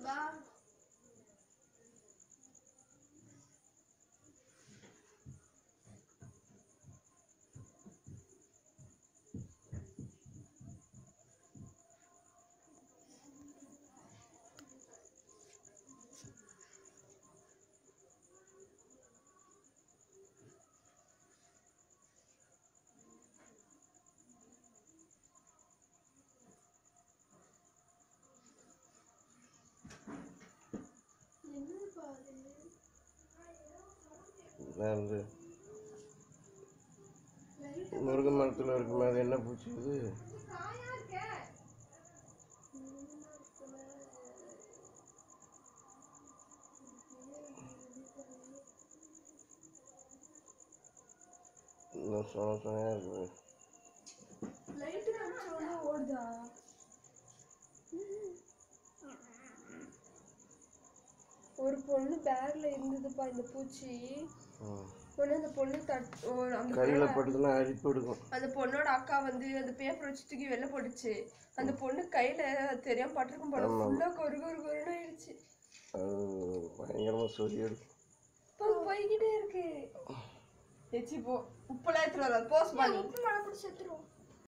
வா என்ன பாரு நான் வந்து லைட் முருங்கை மரத்தில் இருக்குமே அது என்ன பூச்சி இது காயா இருக்க இன்னும் சொன சொனையாக இருக்குது லைட் காமிச்சோன்னா ஓடுதா ஒரு பொண்ணு பேக்ல இருந்ததுப்பா இந்த பூச்சி ம் உடனே அந்த பொண்ணு தட் ஒரு- அந்த கையில் பொண்ணோட- பட்டுதுன்னா அரிப்பு எடுக்கும் அந்த பொண்ணோட அக்கா வந்து அந்த பேப்பர் வச்சு தூக்கி வெளில போட்டுச்சு அந்த பொண்ணு கையில அது தெரியாம பட்டிருக்கும் போல ஃபுல்லா கொரு கொரு கொருன்னு ஆயிடுச்சு அது பயங்கரமாக சொறி எடுக்கும் இப்போ அது போய்கிட்டே இருக்கு எச்சி போ உப்புலாம் எடுத்துட்டு வர போஸ் பண்ணி உப்பு மழை பிடிச்சி எடுத்துருவோம்